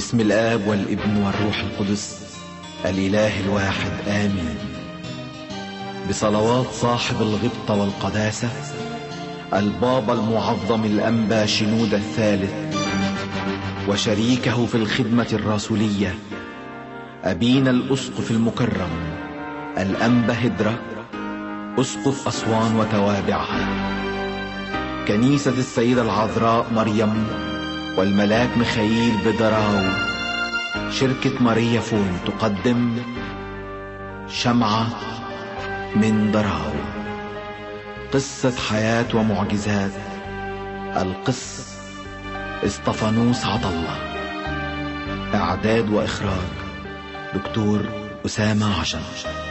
باسم الآب والابن والروح القدس الإله الواحد آمين بصلوات صاحب الغبطة والقداسة البابا المعظم الأنبا شنود الثالث وشريكه في الخدمة الرسولية أبينا الأسقف المكرم الأنبا هدرة أسقف أسوان وتوابعها كنيسة السيدة العذراء مريم والملاك ميخائيل بدراو شركة ماريا فون تقدم شمعة من دراو قصة حياة ومعجزات القس اسطفانوس عطلة إعداد وإخراج دكتور أسامة عشر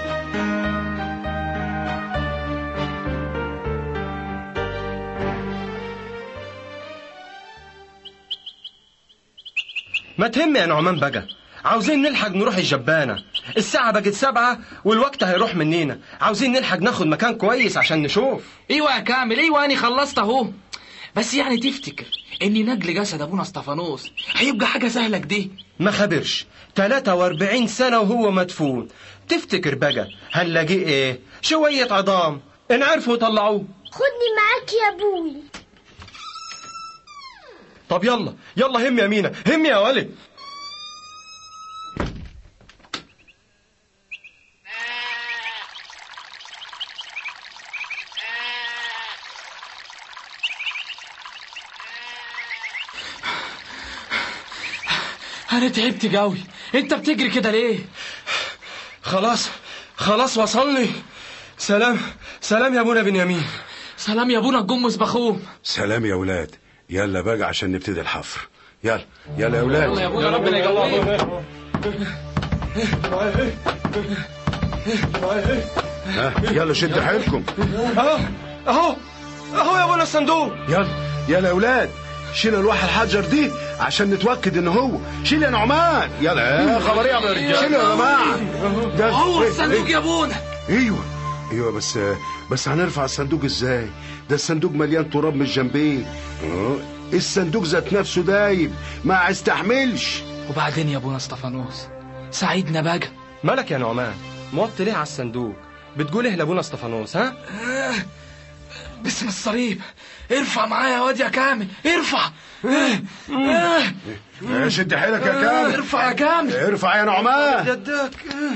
ما تهم يا نعمان بقى عاوزين نلحق نروح الجبانة الساعة بقت سبعة والوقت هيروح مننا عاوزين نلحق ناخد مكان كويس عشان نشوف ايوه يا كامل ايوه انا خلصت اهو بس يعني تفتكر ان نقل جسد ابونا اسطفانوس هيبقى حاجه سهله كده ما خبرش 43 سنة وهو مدفون تفتكر بقى هنلاقيه ايه شوية عظام ان عرفوا يطلعوه خدني معاك يا ابوي طب يلا يلا هم يا مينا هم يا ولد انا تعبت قوي انت بتجري كده ليه خلاص خلاص وصلني سلام سلام يا ابونا بنيامين سلام يا ابونا الجمس بخوم سلام يا ولاد يلا بقى عشان نبتدي الحفر يلا يلا يا يلا يا ولاد ابونا ربنا يقويك ها يلا شد حيلكم اهو اهو اهو يا ابونا الصندوق يلا يلا يا ولاد شيل الواح الحجر دي عشان نتوكد ان هو شيل يا نعمان يلا يا خبر ايه يا رجاله شيل يا جماعه ده- هو إيه- الصندوق يا ابونا ايوه ايوه بس بس هنرفع الصندوق ازاي ده الصندوق مليان تراب من الجنبين اه، الصندوق ذات نفسه دايب ما يستحملش وبعدين يا ابونا اسطفانوس ساعدنا بقى مالك يا نعمان موطي ليه على الصندوق بتقول ايه لابونا اسطفانوس ها باسم الصليب ارفع معايا يا واد يا كامل ارفع آه، آه، اه، شد حيلك يا كامل ارفع يا كامل ارفع يا نعمان يدك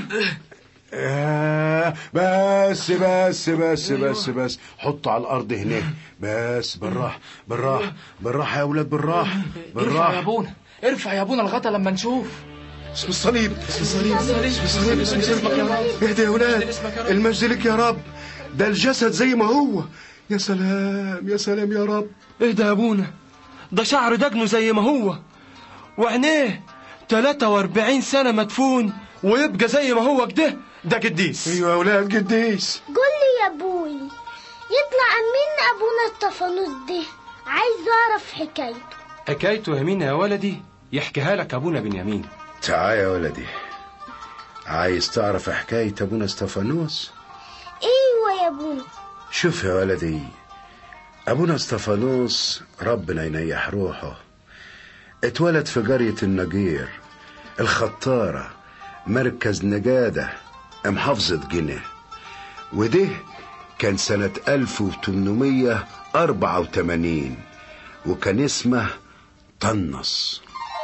آه، بس بس بس بس بس حطه على الارض هناك بس بالراحه بالراحه بالراحه يا اولاد بالراحه ارفع يا بالراحه ابونا ارفع يا ابونا الغطا لما نشوف اسم الصليب اسم الصليب اسم الصليب اسم اسمك يا رب اهدى يا اولاد اسمك يا رب. المجد لك يا رب ده الجسد زي ما هو يا سلام يا سلام يا رب اهدى يا ابونا ده شعر دجنه زي ما هو وعينيه 43 سنة مدفون ويبقى زي ما هو كده ده قديس ايوه يا اولاد قديس قول لي يا ابوي يطلع مين ابونا الطفانوس ده عايز اعرف حكايته حكايته يا مين يا ولدي يحكيها لك ابونا بنيامين تعال يا ولدي عايز تعرف حكاية أبونا استفانوس ايوه يا ابونا شوف يا ولدي أبونا استفانوس ربنا ينيح روحه اتولد في قرية النجير الخطارة مركز نجادة محافظة جنة وده كان سنة 1884 وكان اسمه طنس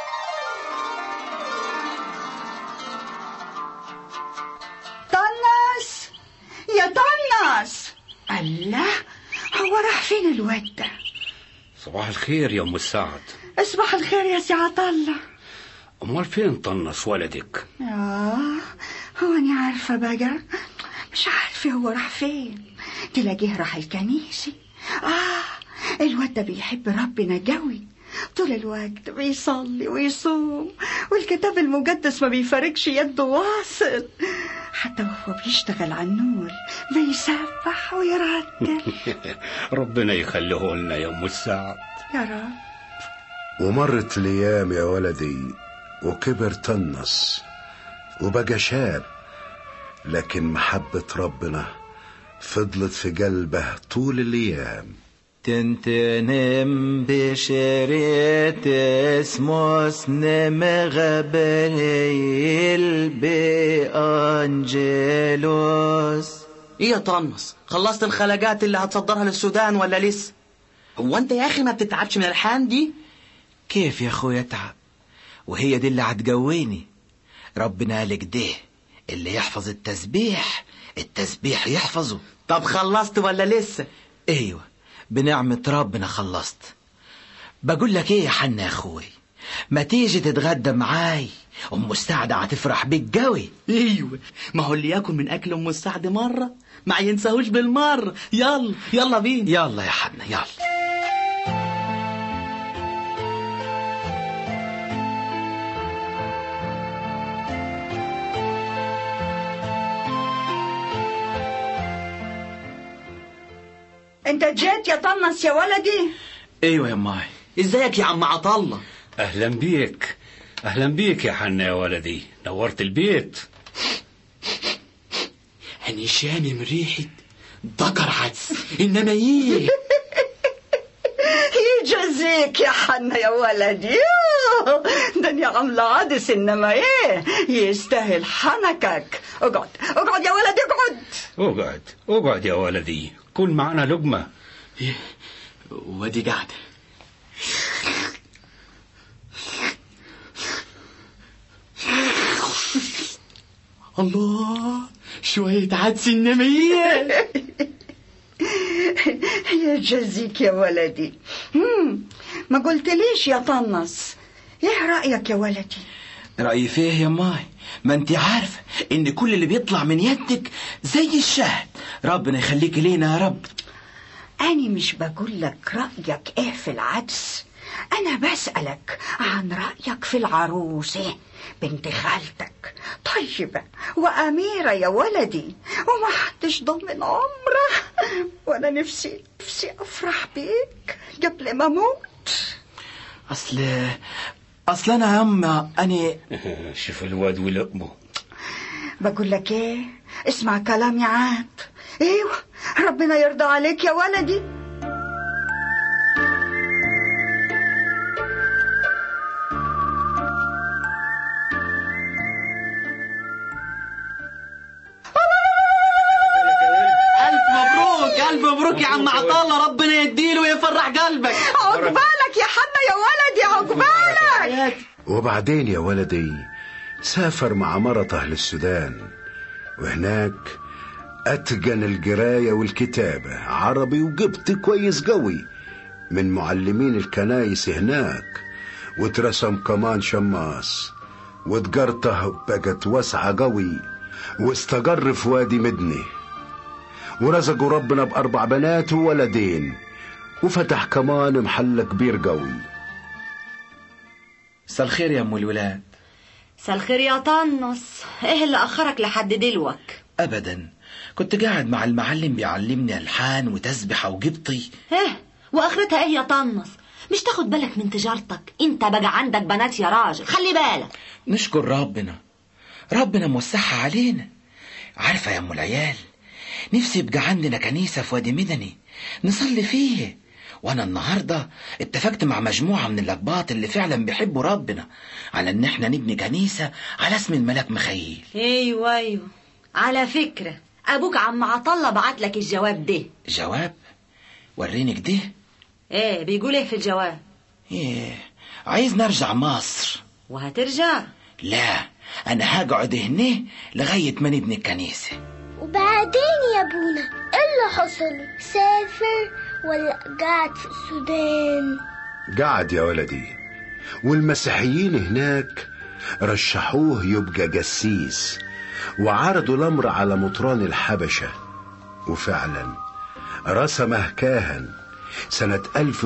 طنس يا طنس الله هو راح فين الواد ده صباح الخير يا ام السعد اصبح الخير يا سي عطلة امال فين طنس ولدك اه هو انا عارفة بقى مش عارفة هو راح فين تلاقيه راح الكنيسة اه الواد ده بيحب ربنا قوي طول الوقت بيصلي ويصوم والكتاب المقدس ما بيفارقش يده واصل حتى وهو بيشتغل على النور بيسبح ويرتل ربنا يخليه لنا يا ام السعد يا رب ومرت الايام يا ولدي وكبر طنس وبقى شاب لكن محبة ربنا فضلت في قلبه طول الايام تنتنم بشريت اسموس نم غبريل بأنجلوس ايه يا طنس خلصت الخلاجات اللي هتصدرها للسودان ولا لسه هو انت يا اخي ما بتتعبش من الحان دي كيف يا اخويا اتعب وهي دي اللي هتجويني ربنا قالك ده اللي يحفظ التسبيح التسبيح يحفظه طب خلصت ولا لسه ايوه بنعمة ربنا خلصت بقول لك ايه يا حنا يا اخوي ما تيجي تتغدى معاي ام مستعدة هتفرح بيك قوي ايوه ما هو اللي ياكل من اكل ام السعد مره ما ينساهوش بالمره يلا يلا بينا يلا يا حنا يلا انت جيت يا طنس يا ولدي ايوه يا ماي ازيك يا عم عطله أهلا بيك أهلا بيك يا حنا يا ولدي نورت البيت انا شامم ريحه ذكر عدس انما ايه يجزيك يا حنا يا ولدي يوه، دنيا عاملة عدس انما ايه يستاهل حنكك اقعد اقعد يا ولدي اقعد اقعد اقعد يا ولدي كل معنا لقمة وادي قاعده الله شوية عدس انما ايه يجزيك يا ولدي مم، ما قلتليش يا طنس ايه رأيك يا ولدي رأيي فيه يا ماي ما انت عارفة ان كل اللي بيطلع من يدك زي الشهد ربنا يخليك لينا يا رب أنا مش بقول لك رأيك إيه في العدس أنا بسألك عن رأيك في العروسة بنت خالتك طيبة وأميرة يا ولدي وما حدش ضمن عمره وأنا نفسي نفسي أفرح بيك قبل ما أموت اصل اصل انا يا اما اني شوف الواد ولقمه بقول لك إيه اسمع كلامي عاد أيوة ربنا يرضى عليك يا ولدي الف مبروك الف مبروك يا عم عطله ربنا يديله ويفرح قلبك عقبالك يا حنا يا ولدي عقبالك وبعدين يا ولدي سافر مع مرته للسودان وهناك أتقن القراية والكتابة عربي وقبطي كويس قوي من معلمين الكنايس هناك واترسم كمان شماس وتجارته بقت واسعة قوي واستقر في وادي مدني ورزقوا ربنا بأربع بنات وولدين وفتح كمان محل كبير قوي مساء الخير يا ام الولاد مساء الخير يا طنس ايه اللي اخرك لحد دلوك ابدا كنت قاعد مع المعلم بيعلمني الحان وتسبحه وقبطي ايه واخرتها ايه يا طنس مش تاخد بالك من تجارتك انت بقى عندك بنات يا راجل خلي بالك نشكر ربنا ربنا موسعها علينا عارفة يا ام العيال نفسي يبقى عندنا كنيسة في وادي مدني نصلي فيه وانا النهاردة اتفقت مع مجموعة من الاقباط اللي فعلا بيحبوا ربنا على ان احنا نبني كنيسة على اسم الملاك مخيل ايوه ايوه على فكرة ابوك عم عطلة بعت لك الجواب ده جواب وريني كده ايه بيقول ايه في الجواب ايه عايز نرجع مصر وهترجع لا انا هقعد هنا لغاية ما نبني الكنيسة وبعدين يا ابونا ايه اللي حصل سافر ولا قاعد في السودان قعد يا ولدي والمسيحيين هناك رشحوه يبقى جسيس وعرضوا الأمر على مطران الحبشة وفعلا رسمه كاهن سنة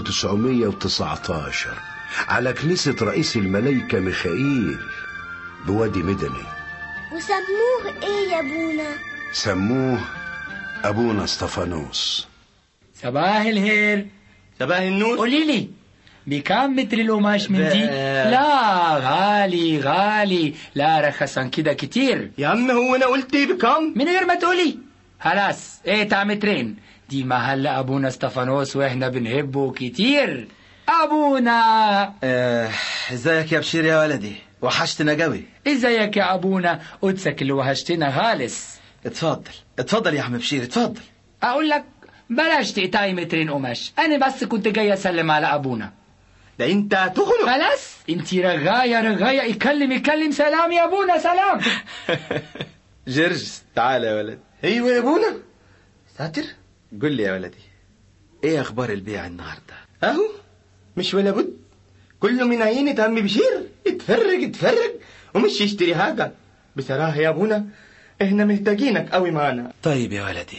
1919 على كنيسة رئيس الملايكة ميخائيل بوادي مدني وسموه ايه يا ابونا سموه أبونا اسطفانوس صباح الخير صباح النور قولي لي بكم متر القماش من دي؟ لا غالي غالي لا رخص عن كده كتير يا عم هو انا قلت ايه بكم من غير ما تقولي خلاص ايه تاع مترين دي محل أبونا استفانوس وإحنا بنحبه كتير أبونا آه، ازيك يا بشير يا ولدي وحشتنا قوي إزيك يا أبونا قدسك اللي وحشتنا خالص اتفضل اتفضل يا عم بشير اتفضل أقول لك بلاش تقطعي مترين قماش أنا بس كنت جاي أسلم على أبونا ده انت تخنق خلاص انت رغاية رغاية يكلم يكلم سلام يا أبونا سلام جرجس تعال يا ولد ايوه يا ابونا ساتر قل لي يا ولدي ايه اخبار البيع النهارده اهو مش ولا بد كله من عينة عم بشير اتفرج اتفرج ومش يشتري حاجة بصراحة يا ابونا احنا محتاجينك قوي معانا طيب يا ولدي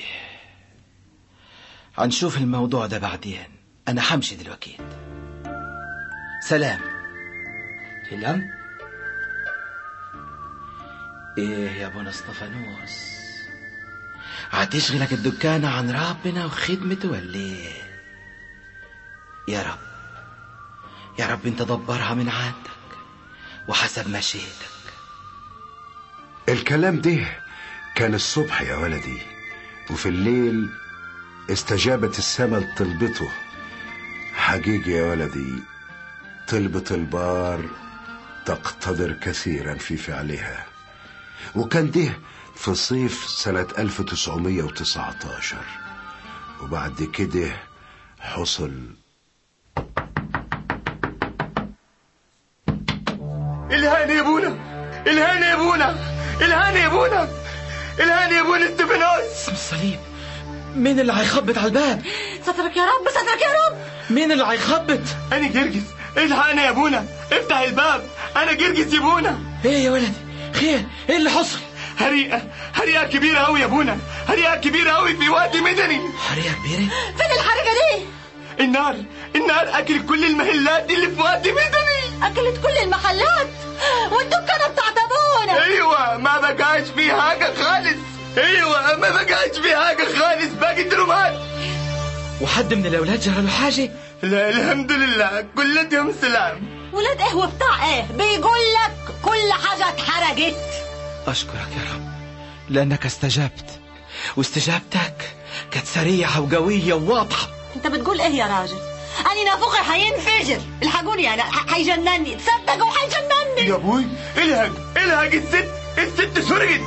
هنشوف الموضوع ده بعدين انا همشي دلوقتي سلام سلام ايه يا ابونا اسطفانوس هتشغلك الدكانة عن ربنا وخدمته ولا ايه يا رب يا رب انت دبرها من عندك وحسب مشيئتك الكلام ده كان الصبح يا ولدي وفي الليل استجابت السماء لطلبته حقيقي يا ولدي طلبة البار تقتدر كثيرا في فعلها وكان ده في صيف سنة 1919 وبعد كده حصل الهاني يا ابونا الهاني يا ابونا الهاني يا ابونا الهاني يا ابونا استفانوس الصليب مين اللي هيخبط على الباب سترك يا رب سترك يا رب مين اللي هيخبط انا جرجس الهاني يا ابونا افتح الباب انا جرجس يا ابونا ايه يا ولدي خير ايه اللي حصل حريقة حريقة كبيرة أوي يا ابونا حريقة كبيرة أوي في وادي مدني حريقة كبيرة فين الحركة دي النار النار أكل كل المحلات اللي في وادي مدني أكلت كل المحلات والدكانة بتاعت أبونا أيوة ما بقاش في حاجة خالص أيوة ما بقاش في حاجة خالص باقي ترمات وحد من الاولاد جرى له حاجه لا الحمد لله كلتهم سلام ولاد إيه وبتاع إيه بيقول لك كل حاجة اتحرقت اشكرك يا رب لانك استجبت واستجابتك كانت سريعه وقويه وواضحه أنت بتقول إيه يا راجل أنا نافوخي حينفجر الحقوني أنا ح- حيجنني تصدقوا حيجنني يا ابوي الهج الهج الست الست سرقت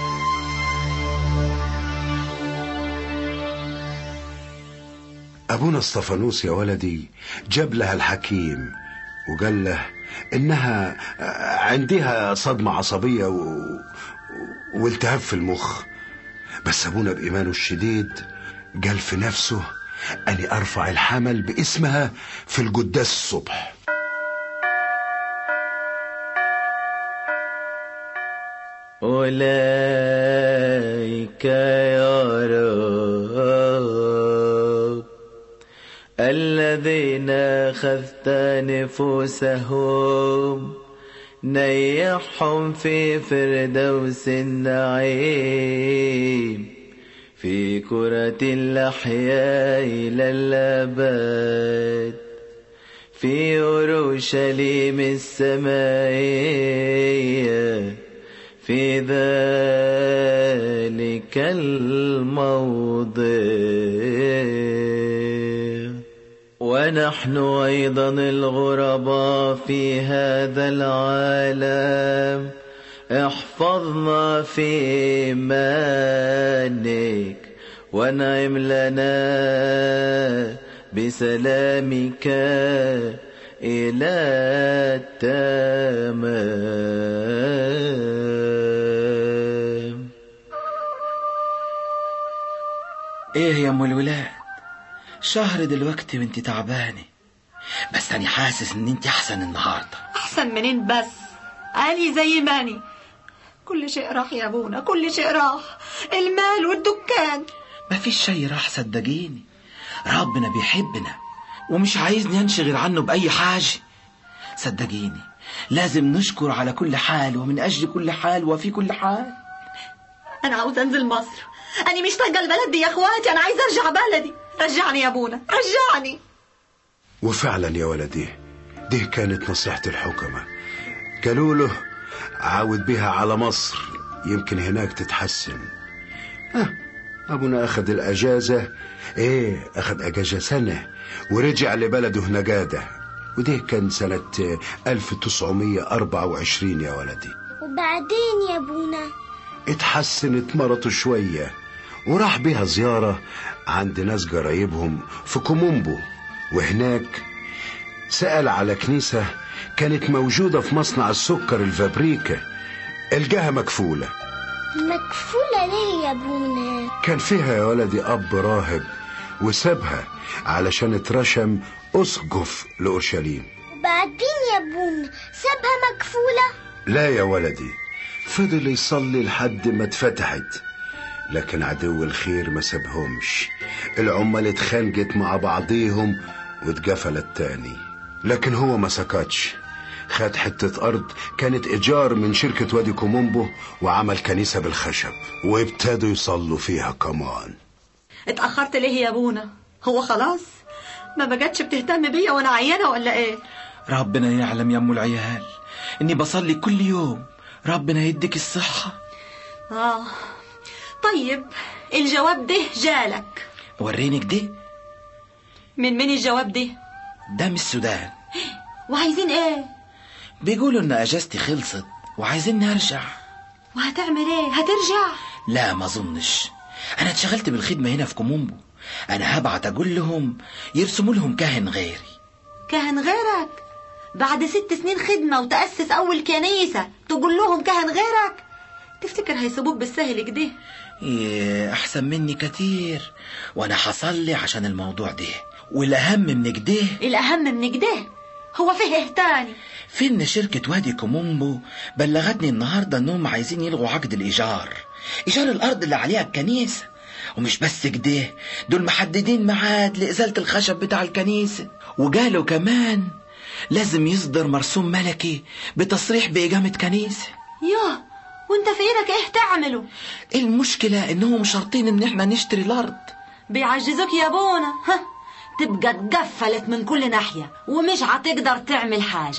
أبونا اسطفانوس يا ولدي جاب لها الحكيم وقال له إنها عندها صدمة عصبية و... والتهاب في المخ بس أبونا بإيمانه الشديد قال في نفسه أني أرفع الحمل باسمها في القداس الصبح أولئك يا رب الذين أخذت نفوسهم نيحهم في فردوس النعيم في كرة الأحياء إلى الأبد في أورشليم السمائية في ذلك الموضع ونحن أيضا الغرباء في هذا العالم احفظنا في إيمانك ونعم لنا بسلامك إلى التمام ايه يا ام الولاد شهر دلوقتي وانت تعبانه بس انا حاسس ان انت احسن النهارده أحسن منين بس أني زي ماني كل شيء راح يا أبونا كل شيء راح المال والدكان مفيش شي راح صدقيني ربنا بيحبنا ومش عايزني انشغل عنه بأي حاجة صدقيني لازم نشكر على كل حال ومن أجل كل حال وفي كل حال أنا عاوز أنزل مصر أنا مش طايقة البلد دي يا أخواتي أنا عايزة أرجع بلدي رجعني يا أبونا رجعني وفعلا يا ولدي دي كانت نصيحة الحكمة قالوا له عاود بها على مصر يمكن هناك تتحسن آه أبونا أخذ الأجازة إيه أخذ أجازة سنة ورجع لبلده نجادة وده كان سنة 1924 يا ولدي وبعدين يا ابونا اتحسنت مرته شوية وراح بيها زيارة عند ناس جرايبهم في كومومبو وهناك سأل على كنيسة كانت موجودة في مصنع السكر الفابريكا الجهة مكفولة مكفولة ليه يا ابونا كان فيها يا ولدي أب راهب وسابها علشان اترشم أسقف لأورشليم وبعدين يا ابونا سابها مكفولة لا يا ولدي فضل يصلي لحد ما اتفتحت لكن عدو الخير ما سابهمش العمال اتخانقت مع بعضيهم واتقفلت تاني لكن هو ما سكتش خد حتة أرض كانت إيجار من شركة وادي كومومبو وعمل كنيسة بالخشب وابتدوا يصلوا فيها كمان اتأخرت ليه يا ابونا هو خلاص ما بقتش بتهتم بيا وانا عيانة ولا ايه ربنا يعلم يا ام العيال اني بصلي كل يوم ربنا يديك الصحة اه طيب الجواب ده جالك وريني كده من مين الجواب ده ده من السودان وعايزين ايه بيقولوا ان اجازتي خلصت وعايزيني ارجع وهتعمل ايه هترجع لا ما اظنش انا اتشغلت بالخدمة هنا في كومومبو انا هبعت اقول لهم يرسموا لهم كاهن غيري كهن غيرك بعد ست سنين خدمة وتأسس أول كنيسة تقول لهم كهن غيرك تفتكر هيسيبوك بالسهل كده إيه احسن مني كتير وانا حصلي عشان الموضوع ده والاهم من كده الأهم من كده هو فيه ايه تاني في ان شركة وادي كومومبو بلغتني النهاردة انهم عايزين يلغوا عقد الايجار ايجار الارض اللي عليها الكنيسة ومش بس كده دول محددين ميعاد لإزالة الخشب بتاع الكنيسة وقالوا كمان لازم يصدر مرسوم ملكي بتصريح بإقامة كنيسة ياه وانت في ايدك ايه تعمله المشكلة انهم شرطين ان احنا نشتري الارض بيعجزوك يا ابونا ها تبقى اتقفلت من كل ناحية ومش هتقدر تعمل حاجة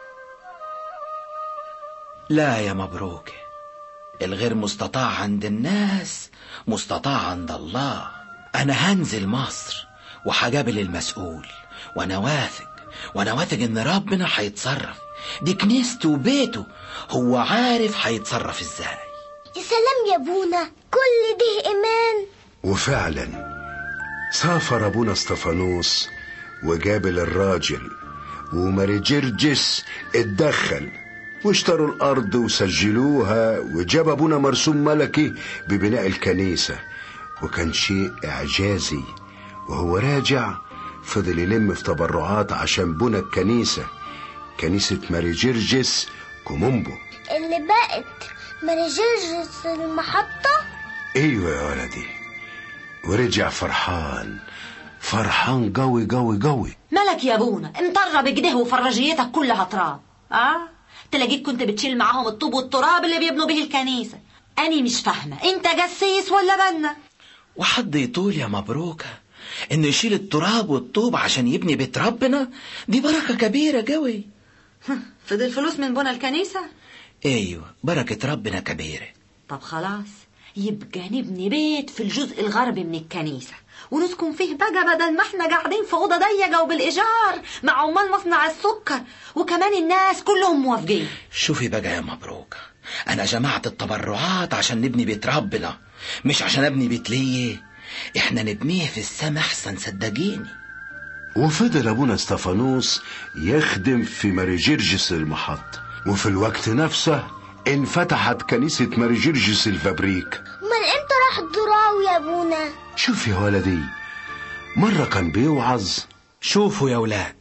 لا يا مبروك الغير مستطاع عند الناس مستطاع عند الله انا هنزل مصر وهقابل المسؤول وانا واثق وانا واثق ان ربنا هيتصرف دي كنيسته وبيته هو عارف هيتصرف ازاي يا سلام يا ابونا كل ده ايمان وفعلا سافر ابونا استفانوس وجابل الراجل وماري جرجس اتدخل واشتروا الارض وسجلوها وجاب ابونا مرسوم ملكي ببناء الكنيسه وكان شيء اعجازي وهو راجع فضل يلم في تبرعات عشان بنى الكنيسه كنيسه ماري جرجس كومومبو اللي بقت مرجرجس المحطة ايوه يا ولدي ورجع فرحان فرحان قوي قوي قوي مالك يا ابونا مطرب كده وفرجيتك كلها تراب اه تلاقيك كنت بتشيل معاهم الطوب والتراب اللي بيبنوا به الكنيسة أني مش فاهمة أنت جسيس ولا بنا وحد يطول يا مبروكة انه يشيل التراب والطوب عشان يبني بيت ربنا دي بركة كبيرة قوي فضل فلوس من بنا الكنيسة ايوه بركة ربنا كبيرة طب خلاص يبقى نبني بيت في الجزء الغربي من الكنيسة ونسكن فيه بقى بدل ما احنا قاعدين في أوضة ضيقة وبالإيجار مع عمال مصنع السكر وكمان الناس كلهم موافقين شوفي بقى يا مبروكة انا جمعت التبرعات عشان نبني بيت ربنا مش عشان ابني بيت ليه احنا نبنيه في السما احسن صدقيني وفضل ابونا استفانوس يخدم في ماريجيرجس المحط وفي الوقت نفسه انفتحت كنيسة ماريجيرجس الفابريك امال امتى راح الضراوي يا ابونا شوف يا ولدي مرة كان بيوعظ شوفوا يا ولاد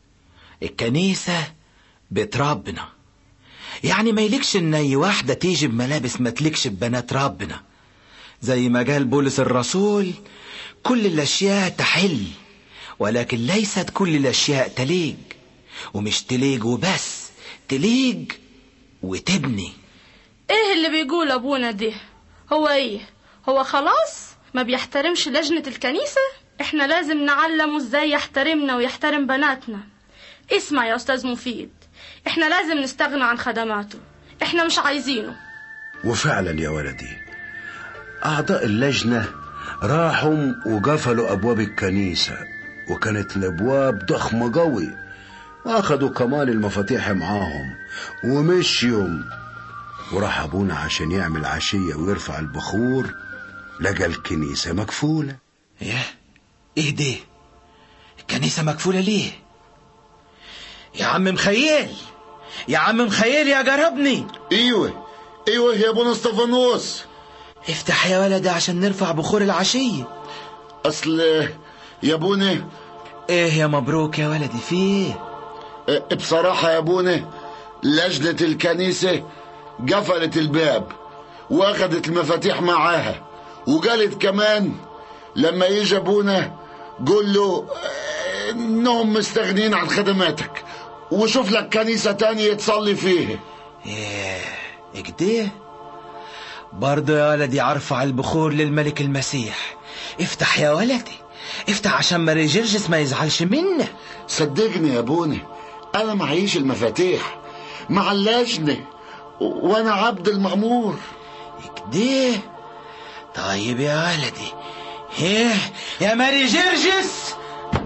الكنيسة بيت ربنا يعني ما يليكش ان اي واحدة تيجي بملابس ما تليكش ببنات ربنا زي ما قال بولس الرسول كل الاشياء تحل ولكن ليست كل الاشياء تليق ومش تليق وبس تليق وتبني ايه اللي بيقول ابونا ده هو ايه هو خلاص ما بيحترمش لجنة الكنيسة احنا لازم نعلمه ازاي يحترمنا ويحترم بناتنا اسمع يا استاذ مفيد احنا لازم نستغنى عن خدماته احنا مش عايزينه وفعلا يا ولدي أعضاء اللجنة راحوا وقفلوا أبواب الكنيسة وكانت الأبواب ضخمة قوي وأخدوا كمان المفاتيح معاهم ومشيوا وراح أبونا عشان يعمل عشية ويرفع البخور لقى الكنيسة مقفولة ياه ايه ده الكنيسة مقفولة ليه يا عم مخيل يا عم مخيل يا جربني ايوه ايوه يا ابونا استفانوس افتح يا ولد عشان نرفع بخور العشية اصل يا ابونا ايه يا مبروك يا ولدي في ايه اه، بصراحة يا ابونا لجنة الكنيسة قفلت الباب واخدت المفاتيح معاها وقالت كمان لما يجي ابونا قول له اه، انهم مستغنين عن خدماتك وشوف لك كنيسة تانية تصلي فيها ايه كده برضه يا ولدي ارفع البخور للملك المسيح افتح يا ولدي افتح عشان ماري جرجس ما يزعلش منا صدقني يا ابونا انا معيش المفاتيح مع اللجنة و- وانا عبد المأمور كده طيب يا ولدي ايه يا ماري جرجس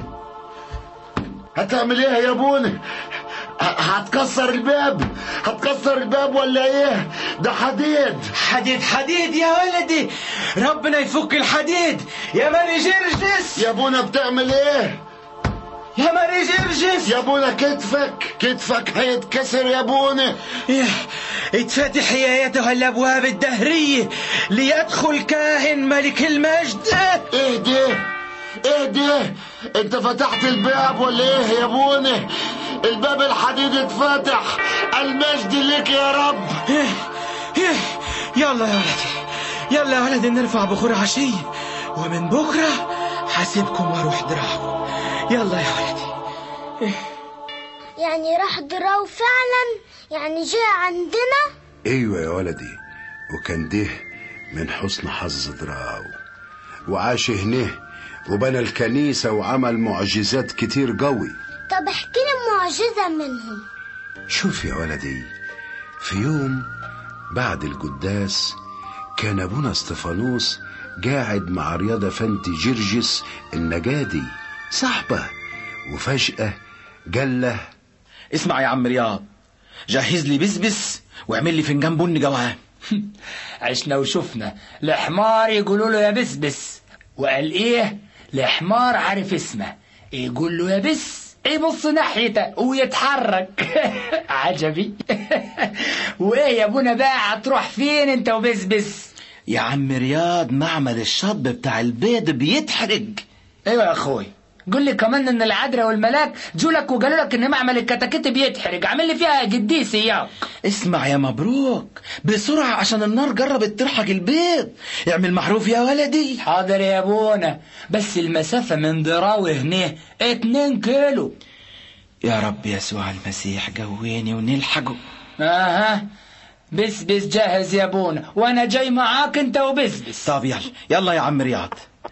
هتعمل ايه يا ابونا ه- هتكسر الباب هتكسر الباب ولا ايه ده حديد حديد حديد يا ولدي ربنا يفك الحديد يا ماري جرجس يا ابونا بتعمل ايه يا ماري جرجس يا ابونا كتفك كتفك هيتكسر يا ابونا إيه، اتفتح يا ايتها الابواب الدهريه ليدخل كاهن ملك المجد ايه ده ايه ده انت فتحت الباب ولا ايه يا ابونا الباب الحديد اتفتح المجد لك يا رب إيه، إيه، يلا يا ولدي يلا يا ولدي نرفع بخور عشية ومن بكرة حاسبكم واروح دراعكم يلا يا ولدي يعني راح دراو فعلا يعني جاء عندنا ايوه يا ولدي وكان ده من حسن حظ دراو وعاش هنا وبنى الكنيسة وعمل معجزات كتير قوي طب احكي لي معجزة منهم شوف يا ولدي في يوم بعد القداس كان ابونا استفانوس قاعد مع رياضة فندي جرجس النجادي صاحبه وفجأة قال له اسمع يا عم رياض جهز لي بسبس واعمل لي فنجان بن جوعان عشنا وشفنا الحمار يقولوا له يا بسبس وقال ايه الحمار عارف اسمه يقول له يا بس يبص ناحيته ويتحرك عجبي وايه يا ابونا بقى هتروح فين انت وبسبس يا عم رياض معمل الشطب بتاع البيض بيتحرق ايوه يا اخوي قول لي كمان ان العذراء والملاك جولك وقالوا لك ان معمل الكتاكيت بيتحرق عامل لي فيها قديس اياك اسمع يا مبروك بسرعة عشان النار جربت ترحق البيض اعمل معروف يا ولدي حاضر يا ابونا بس المسافة من ضراوي هنا اتنين كيلو يا رب يسوع المسيح جويني ونلحقه اها بس بس جاهز يا ابونا وانا جاي معاك انت وبس بس طب يلا يلا يا عم رياض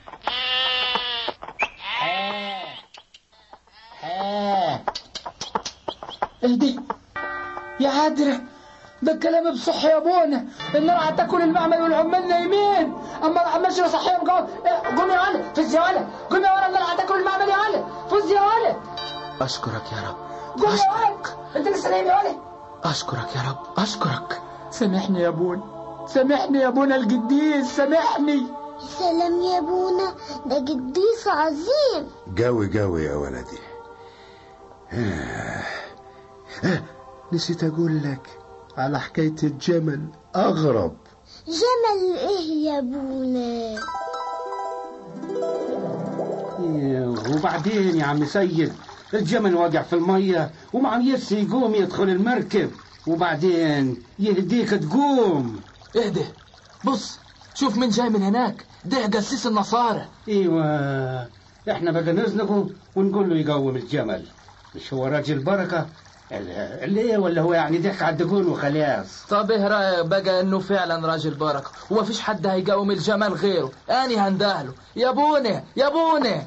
اهدي يا عذرة ده الكلام بصح يا ابونا النار هتاكل المعمل والعمال نايمين اما العمال شنو صحيهم قوم إيه، قوم يا ولد فز يا ولد قوم يا ولد النار هتاكل المعمل يا ولد فز يا ولد أشكرك يا رب قوم يا ولد انت لسه نايم يا ولد أشكرك يا رب أشكرك سامحني يا ابونا سامحني يا ابونا القديس سامحني سلام يا ابونا ده قديس عظيم قوي قوي يا ولدي آه. آه. نسيت أقول لك على حكاية الجمل أغرب جمل ايه يا ابونا وبعدين يا عم سيد الجمل واقع في المية ومع يسي يقوم يدخل المركب وبعدين يهديك تقوم اهدى بص شوف مين جاي من هناك ده جسيس النصارى ايوه احنا بقى نزنقه ونقول له يقوم الجمل مش هو راجل بركة اللي ايه ولا هو يعني ضحك على الدقون وخلاص طب ايه رايك بقى انه فعلا راجل بركه ومفيش حد هيقاوم الجمال غيره اني هندهله يا بوني يا بوني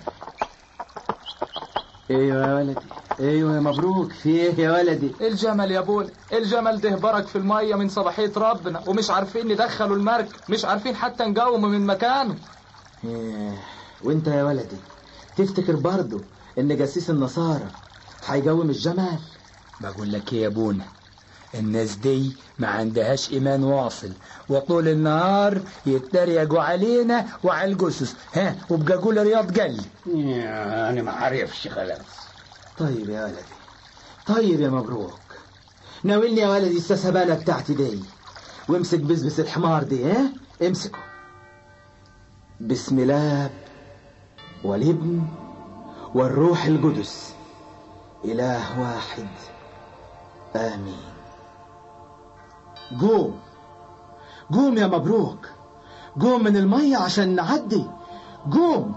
ايوه يا ولدي ايوه يا مبروك في ايه يا ولدي الجمل يا بوني الجمل ده برك في الميه من صباحيه ربنا ومش عارفين ندخلوا المركب مش عارفين حتى نقاومه من مكانه إيه، وانت يا ولدي تفتكر برضه ان جسيس النصارى هيجوم الجمل بقول لك ايه يا ابونا الناس دي ما عندهاش ايمان واصل وطول النهار يتريقوا علينا وعلى الجثث ها وبقى قول رياض قال انا ما عارفش خلاص طيب يا ولدي طيب يا مبروك ناولني يا ولدي السسبانة بتاعتي دي وامسك بسبس الحمار دي ها امسكه بسم الله والابن والروح القدس إله واحد آمين قوم قوم يا مبروك قوم من المية عشان نعدي قوم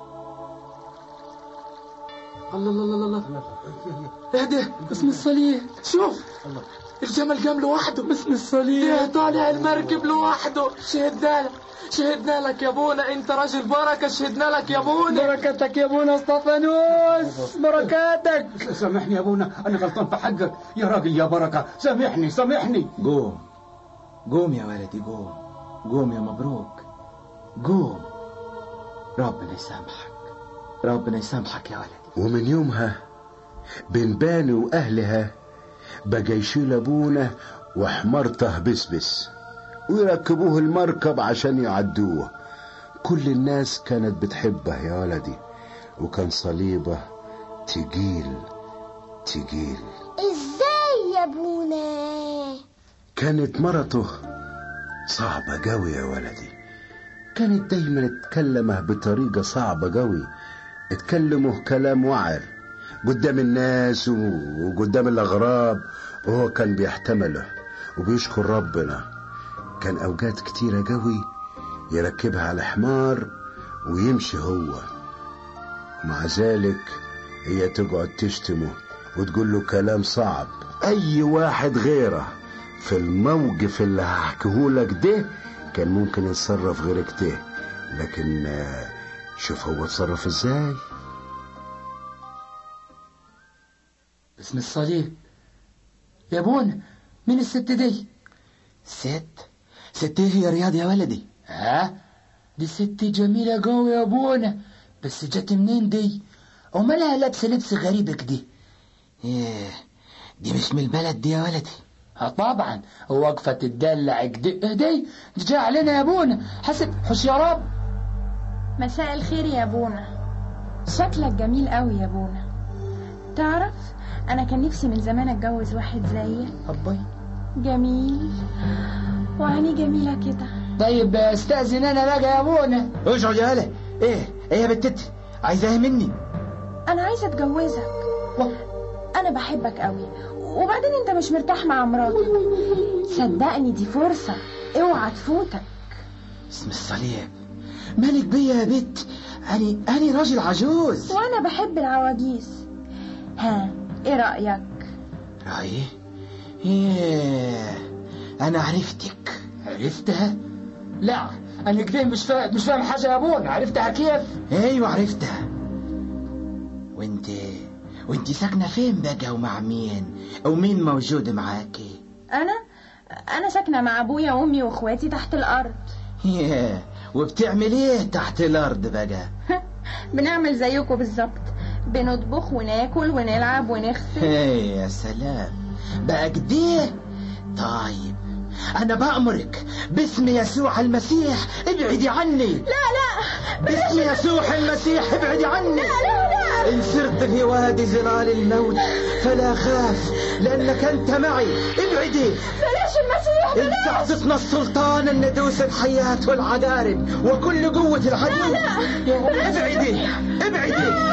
الله الله الله الله اهدى باسم الصليب شوف الجمل قام لوحده باسم الصليب طالع المركب لوحده شهدنا لك شهدنا لك يا ابونا انت راجل بركه شهدنا لك يا ابونا بركتك يا ابونا اسطفانوس بركاتك سامحني يا ابونا انا غلطان في حقك يا راجل يا بركه سامحني سامحني قوم قوم يا ولدي قوم قوم يا مبروك قوم ربنا يسامحك ربنا يسامحك يا ولدي ومن يومها بنباني وأهلها بقى يشيل أبونا وحمارته بسبس ويركبوه المركب عشان يعدوه كل الناس كانت بتحبه يا ولدي وكان صليبه تقيل تقيل ازاي يا ابونا كانت مرته صعبة قوي يا ولدي كانت دايما تكلمه بطريقة صعبة قوي تكلمه كلام وعر قدام الناس وقدام الأغراب وهو كان بيحتمله وبيشكر ربنا كان أوقات كتيرة قوي يركبها على حمار ويمشي هو ومع ذلك هي تقعد تشتمه وتقول له كلام صعب أي واحد غيره في الموقف اللي هحكيهولك ده كان ممكن يتصرف غير كده لكن آه، شوف هو اتصرف ازاي باسم الصليب يا ابونا مين الست دي ست ست ايه يا رياض يا ولدي ها دي ست جميلة قوي يا ابونا بس جت منين دي ومالها لابسة لبس غريب كده ايه دي مش من البلد دي يا ولدي ها طبعا واقفة تدلع كده إيه دي دي جاي علينا يا ابونا حسب حش يا رب مساء الخير يا بونا شكلك جميل قوي يا بونا تعرف انا كان نفسي من زمان اتجوز واحد زيك أبي جميل وعيني جميلة كده طيب استأذن انا بقى يا ابونا اقعد يا هلا ايه ايه يا بنتتي عايزاها مني انا عايزة اتجوزك انا بحبك قوي وبعدين انت مش مرتاح مع مراتك صدقني دي فرصة اوعى تفوتك اسم الصليب مالك بيا يا بت أني أني راجل عجوز وانا بحب العواجيز ها ايه رأيك رأيي ايه أنا عرفتك عرفتها لا انا كده مش فاهم مش فاهم حاجة يا ابونا عرفتها كيف ايوه عرفتها وانت وانت ساكنة فين بقى ومع مين ومين موجود معاكي انا انا ساكنة مع ابويا وامي واخواتي تحت الارض ياه وبتعمل ايه تحت الارض بقى بنعمل زيكم بالظبط بنطبخ وناكل ونلعب ونغسل ايه يا سلام بقى كده طيب انا بأمرك باسم يسوع المسيح ابعدي عني لا لا باسم يسوع المسيح ابعدي عني لا لا لا إن سرت في وادي ظلال الموت فلا خاف لأنك أنت معي ابعدي بلاش المسيح إن تعطتنا السلطان أن ندوس الحياة والعقارب وكل قوة العدو ابعدي ابعدي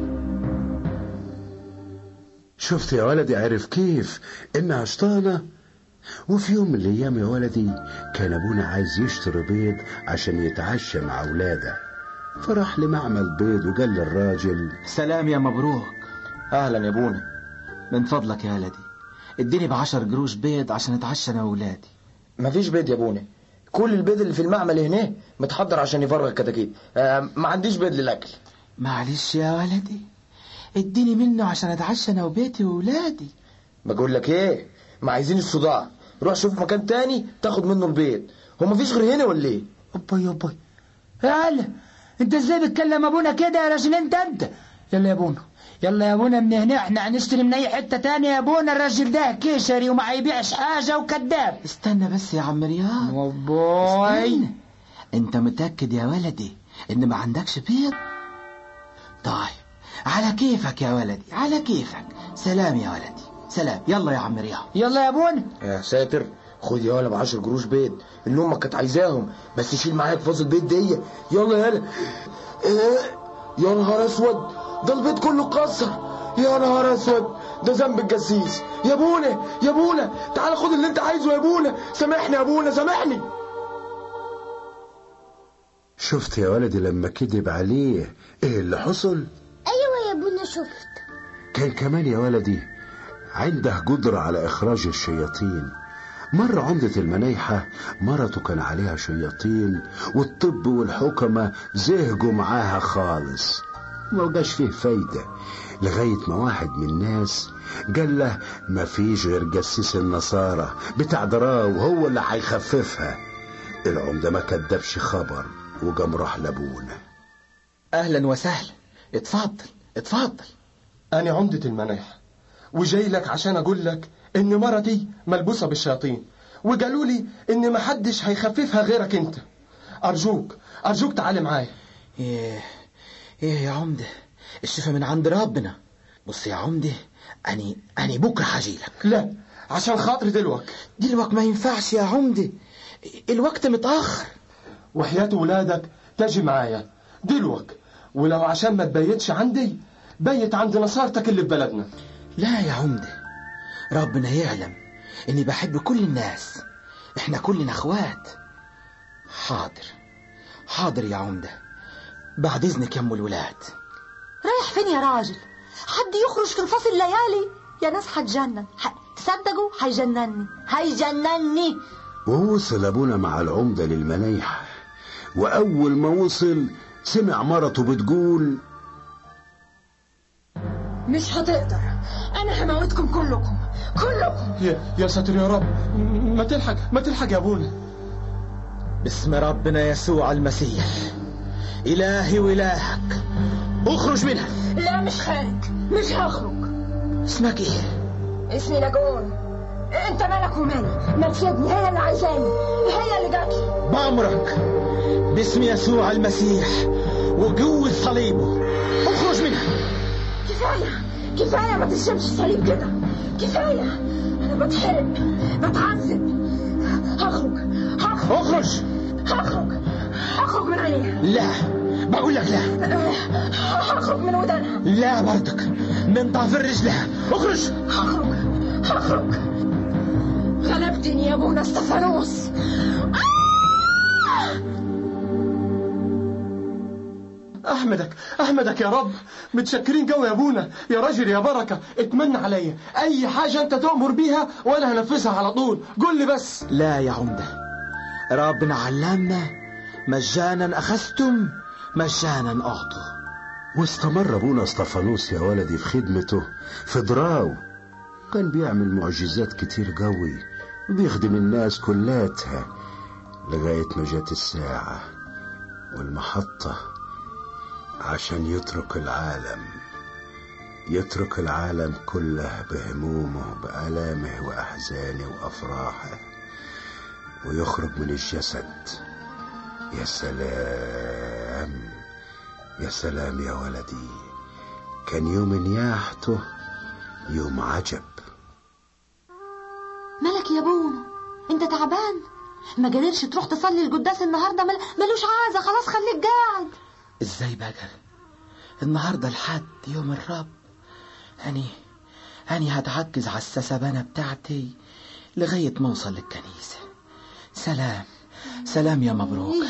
شفت يا ولدي عرف كيف انها شطانة وفي يوم من الايام يا ولدي كان ابونا عايز يشتري بيض عشان يتعشى مع اولاده فراح لمعمل بيض وقال للراجل سلام يا مبروك أهلا يا ابونا من فضلك يا ولدي اديني بعشر قروش بيض عشان اتعشى انا واولادي مفيش بيض يا ابونا كل البيض اللي في المعمل هنا متحضر عشان يفرغ الكتاكيت آه ما عنديش بيض للاكل معلش يا ولدي اديني منه عشان اتعشى انا وبيتي واولادي بقول لك ايه ما عايزين الصداع روح شوف مكان تاني تاخد منه البيض هو مفيش غير هنا ولا ايه أبي أبي هلا انت ازاي بتكلم ابونا كده يا راجل انت انت يلا يا ابونا يلا يا ابونا من هنا احنا هنشتري من اي حته تانية يا ابونا الراجل ده كشري وما يبيعش حاجه وكذاب استنى بس يا عم رياض باي استنى. انت متأكد يا ولدي ان ما عندكش بيض طيب على كيفك يا ولدي على كيفك سلام يا ولدي سلام يلا يا عم رياض يلا يا ابونا يا ساتر خد يا ولا ب 10 قروش بيض ان امك كانت عايزاهم بس شيل معاك فاصل بيض دي يلا يا هلا إيه؟ يا نهار اسود ده البيض كله اتكسر يا نهار اسود ده ذنب الجسيس يا ابونا يا ابونا تعال خد اللي انت عايزه يا ابونا سامحني يا ابونا سامحني شفت يا ولدي لما كذب عليه ايه اللي حصل ايوه يا ابونا شفت كان كمان يا ولدي عنده قدرة على إخراج الشياطين مرة عمدة المنايحة مرته كان عليها شياطين والطب والحكمة زهقوا معاها خالص ما بقاش فيه فايدة لغاية ما واحد من الناس قال له ما فيش غير جسيس النصارى بتاع دراو هو اللي هيخففها العمدة ما كدبش خبر وقام راح لابونا اهلا وسهلا اتفضل اتفضل أنا عمدة المنايح وجاي لك عشان أقول لك إن مرتي ملبوسة بالشياطين وقالوا لي إن محدش هيخففها غيرك أنت أرجوك أرجوك تعالي معايا ايه ايه يا عمدة الشفا من عند ربنا بص يا عمدة اني اني بكره هجيلك لا عشان خاطري دلوقتي دلوقتي ما ينفعش يا عمدة الوقت متأخر وحياة ولادك تجي معايا دلوقتي ولو عشان ما تبيتش عندي بيت عند نصارتك اللي في بلدنا لا يا عمدة ربنا يعلم اني بحب كل الناس احنا كلنا اخوات حاضر حاضر يا عمدة بعد اذنك يا ام الولاد رايح فين يا راجل حد يخرج في الفصل الليالي يا ناس هتجنن ح... تصدقوا هيجنني هيجنني ووصل أبونا مع العمدة للمنايح وأول ما وصل سمع مرته بتقول مش هتقدر انا هموتكم كلكم كلكم يا, يا ساتر يا رب م- ما تلحق ما تلحق يا ابونا باسم ربنا يسوع المسيح إلهي وإلهك اخرج منها لا مش خارج مش هخرج اسمك ايه اسمي لاجون انت مالك ومالي ما تسيبني هي اللي عايزاني هي اللي جات لي بأمرك باسم يسوع المسيح وقوة صليبه اخرج منها كفايه كفايه ما تشربش صليب كده كفايه انا بتحرق بتعذب هخرج هخرج اخرج هخرج هخرج من عينيها لا بقول لك لا هخرج من ودانها لا برضك من ضفر رجلها اخرج هخرج هخرج غلبتني يا ابونا استفانوس احمدك احمدك يا رب متشكرين قوي يا ابونا يا راجل يا بركه اتمنى عليا اي حاجه انت تؤمر بيها وانا هنفذها على طول قول لي بس لا يا عمدة ربنا علمنا مجانا أخذتم مجانا أعطوا واستمر أبونا اسطفانوس يا ولدي في خدمته في دراو كان بيعمل معجزات كتير قوي بيخدم الناس كلاتها لغاية ما جات الساعة والمحطة عشان يترك العالم يترك العالم كله بهمومه بآلامه وأحزانه وأفراحه ويخرج من الجسد يا سلام يا سلام يا ولدي كان يوم نياحته يوم عجب مالك يا بونا انت تعبان ما قدرش تروح تصلي القداس النهارده مل... ملوش عازه خلاص خليك قاعد ازاي بقى النهارده الحد يوم الرب أني أني هتعجز على السسبانة بتاعتي لغاية ما أوصل للكنيسة سلام سلام يا مبروك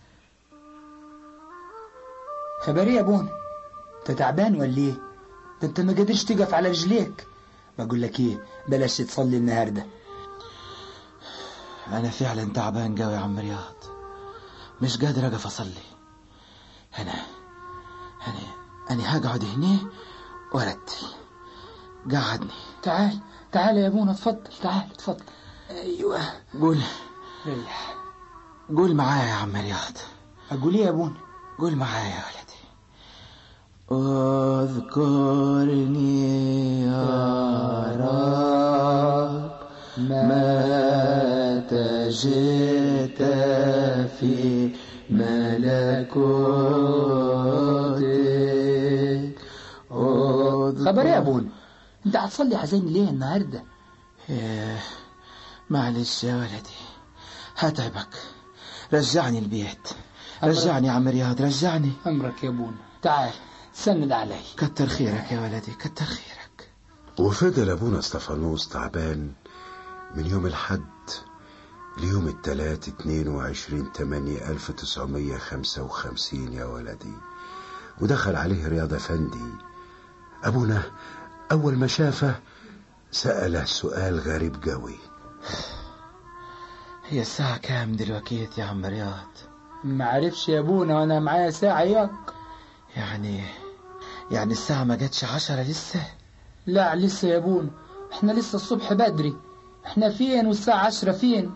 خبر ايه يا ابونا انت تعبان ولا ايه ده انت ما قادرش تقف على رجليك بقول لك ايه بلاش تصلي النهارده أنا فعلا تعبان قوي يا عم رياض مش قادر أقف أصلي أنا أنا أنا هقعد هنا وأرتل قعدني تعال تعال يا ابونا اتفضل تعال اتفضل ايوه قول ريح قول معايا يا عم رياض اقول ايه يا ابونا قول معايا يا ولدي اذكرني يا رب متى جئت في ملكوتك خبر ايه يا ابونا انت هتصلي حزين ليه النهارده إيه، معلش يا ولدي هتعبك رجعني البيت رجعني يا عم رياض رجعني امرك يا ابونا تعال سند علي كتر خيرك يا ولدي كتر خيرك وفضل أبونا استفانوس تعبان من يوم الحد ليوم التلات اتنين وعشرين تمانية ألف تسعمية خمسة وخمسين يا ولدي ودخل عليه رياض أفندي أبونا أول ما شافه سأله سؤال غريب قوي هي الساعة كام دلوقتي يا عم رياض ما عرفش يا ابونا وانا معايا ساعة ياك يعني يعني الساعة ما جاتش عشرة لسه لا لسه يا ابونا احنا لسه الصبح بدري احنا فين والساعة عشرة فين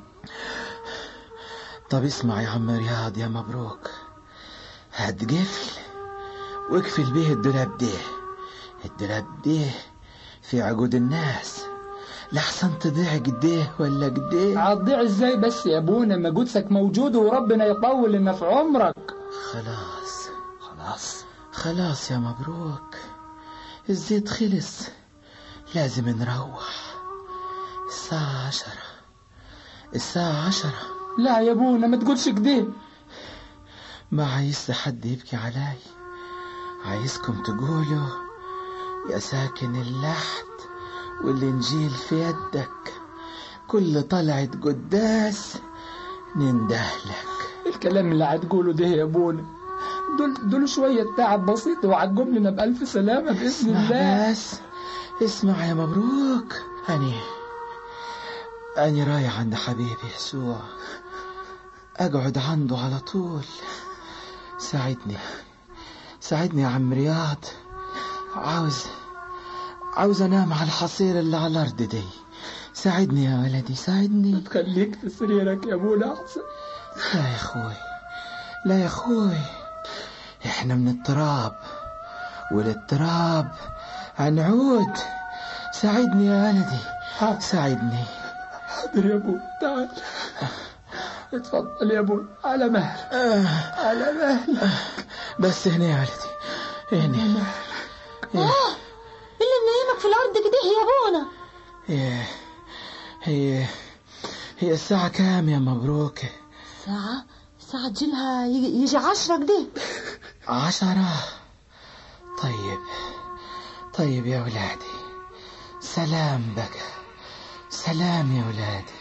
طب اسمع يا عم رياض يا مبروك هات قفل واقفل بيه الدولاب ده الدولاب ده في عقود الناس لحسن تضيع قديه ولا قديه هتضيع ازاي بس يا ابونا ما جودسك موجود وربنا يطول لنا في عمرك خلاص خلاص خلاص يا مبروك الزيت خلص لازم نروح الساعة عشرة الساعة عشرة لا يا ابونا ما تقولش كده ما عايز حد يبكي علي عايزكم تقولوا يا ساكن اللحد والإنجيل في يدك كل طلعة قداس نندهلك الكلام اللي هتقوله ده يا ابونا دول دول شوية تعب بسيط وعجب لنا بألف سلامة بإذن اسمع الله بس اسمع يا مبروك أني أني رايح عند حبيبي يسوع أقعد عنده على طول ساعدني ساعدني يا عم رياض عاوز عاوز أنام على الحصير اللي على الأرض دي ساعدني يا ولدي ساعدني تخليك في سريرك يا ابونا أحسن لا يا أخوي لا يا أخوي إحنا من التراب وللتراب هنعود ساعدني يا ولدي ساعدني حاضر يا ابونا تعال اتفضل يا ابونا على مهل على مهل بس هنا يا ولدي هنا اه اللي منيمك في الارض كده يا ابونا هي هي هي الساعة كام يا مبروك ساعة ساعة جيلها يجي يجي عشرة كده عشرة طيب طيب يا ولادي سلام بقى سلام يا ولادي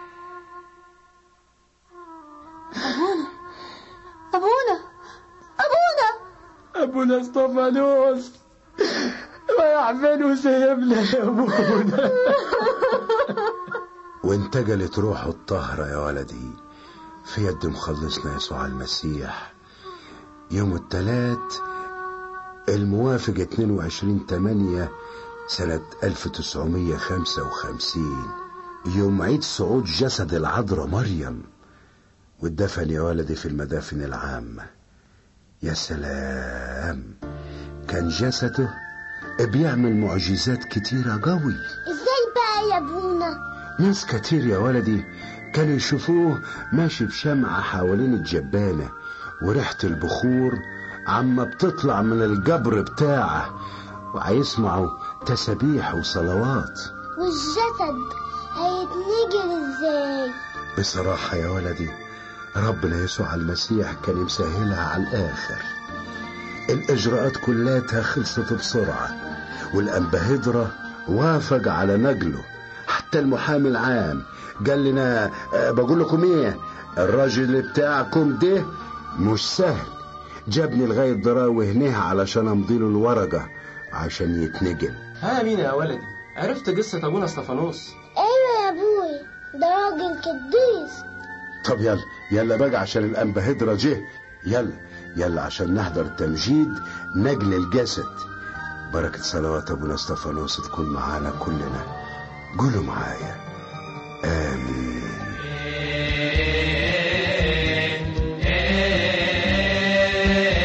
ابونا ابونا ابونا ابونا استفانوس رايح فين وسايبنا يا ابونا وانتقلت روحه الطاهرة يا ولدي في يد مخلصنا يسوع المسيح يوم الثلاث الموافق 22 8 سنة 1955 يوم عيد صعود جسد العذراء مريم واتدفن يا ولدي في المدافن العامة يا سلام كان جسده بيعمل معجزات كتيرة قوي ازاي بقى يا ابونا ناس كتير يا ولدي كانوا يشوفوه ماشي بشمعة حوالين الجبانة وريحة البخور عما بتطلع من الجبر بتاعه وهيسمعوا تسابيح وصلوات والجسد هيتنجل ازاي بصراحة يا ولدي ربنا يسوع المسيح كان مسهلها على الآخر الإجراءات كلها خلصت بسرعة والأنبهدرة وافق على نقله حتى المحامي العام قال لنا آه، بقول لكم ايه الراجل بتاعكم ده مش سهل جابني لغاية دراوي هنا علشان امضيله الورقة عشان يتنقل ها مين يا ولدي عرفت قصة أبونا استفانوس ايوه يا ابوي ده راجل قديس طب يلا يلا بقى عشان الأنبهدرة جه يلا يلا عشان نحضر تمجيد نقل الجسد بركة صلوات أبونا استفانوس تكون معانا كلنا قولوا معايا آمين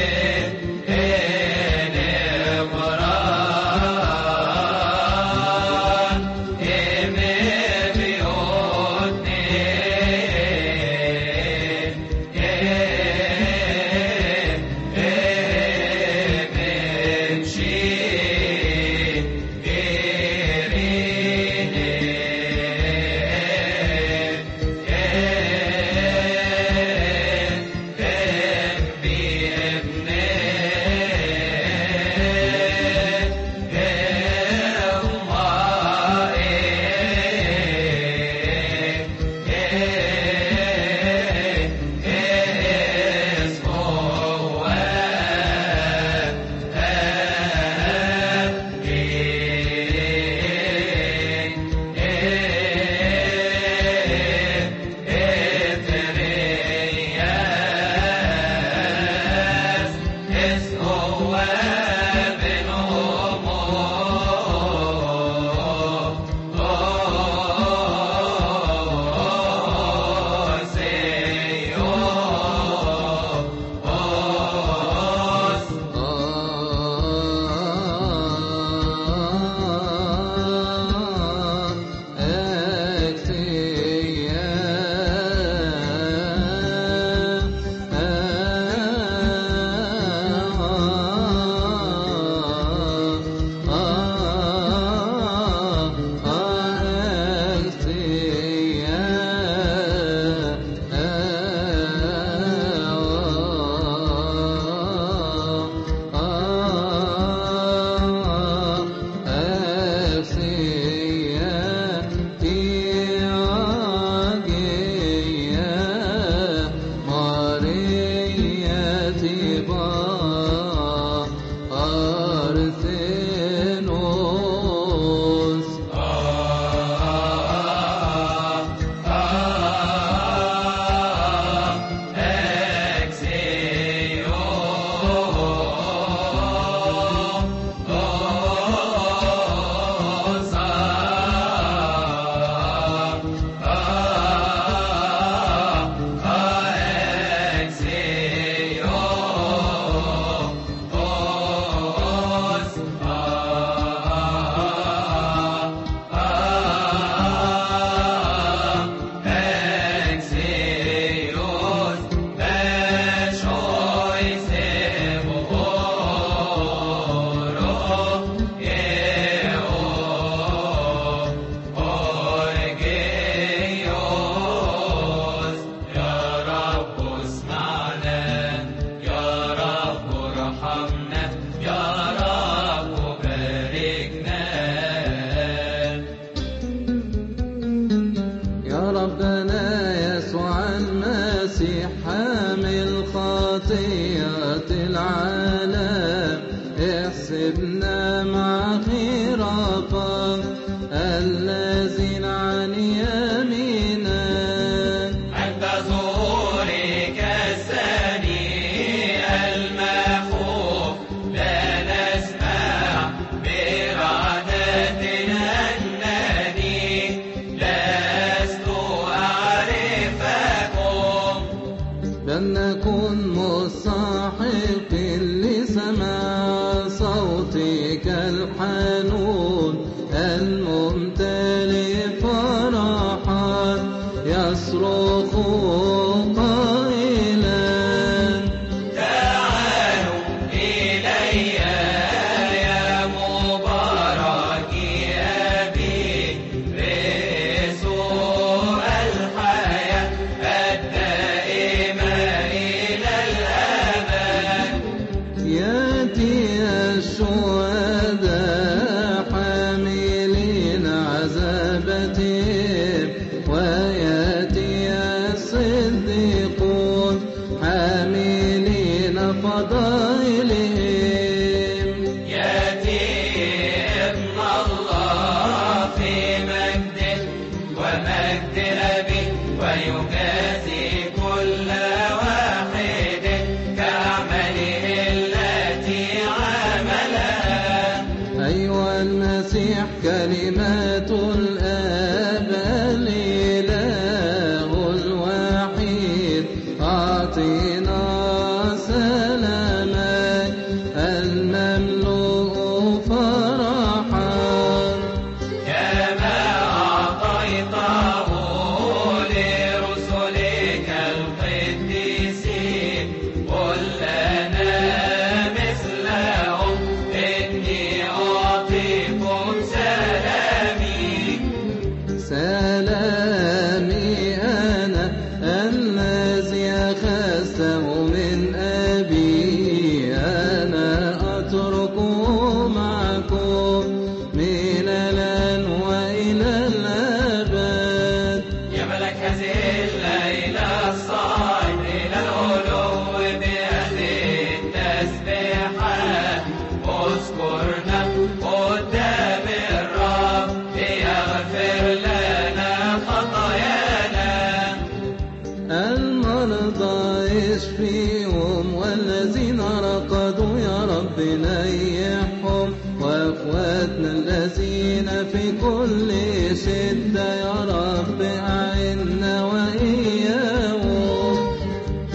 الذين عن يمينا عند ظهورك الثاني المخوف لا نسمع بإرادتنا أنني لست أعرفكم بل نكون مستحقين لسماع صوتك الحنون الممتلئ فرحا يصرخ قائلا تعالوا إلي يا مبارك أبي رسول الحياة الدائمة إلى الأبد ياتي الشهداء حاملين عذابتهم وياتي الصديقون حاملين فضائلهم يأتي ابن الله في مجده ومجد أبي ويجازي كل واحد كعمله التي عملها أيها المسيح كلمات الآب الإله الوحيد أعطنا سلامك المملوء فرحا يا ما أعطيته لرسلك القديسين قل لنا مثلهم إني أعطيكم سلامي سلامي أنا الذي أخذته من أبي أنا أتركه معكم من الآن وإلى الأبد يا ملك هذه الليلة الصاعد إلى العلو بهذه التسبيحة اذكرنا قدام الرب ليغفر لنا خطايانا المرضى اشفيهم والذين رقدوا يا رب نيحهم واخواتنا الذين في كل شدة يا رب أعنا وإياهم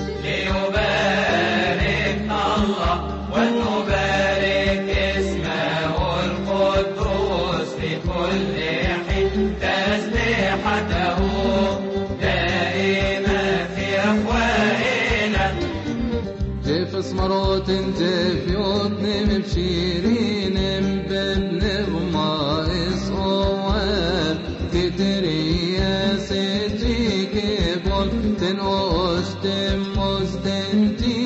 ليبارك الله ونبارك اسمه القدوس في كل حين تسبيحته دائما في أفواهنا تفس مرات تفيوت نم بشيرين بابن بمايس اوان تتري يا ستي كبول تنوش تموز تنتي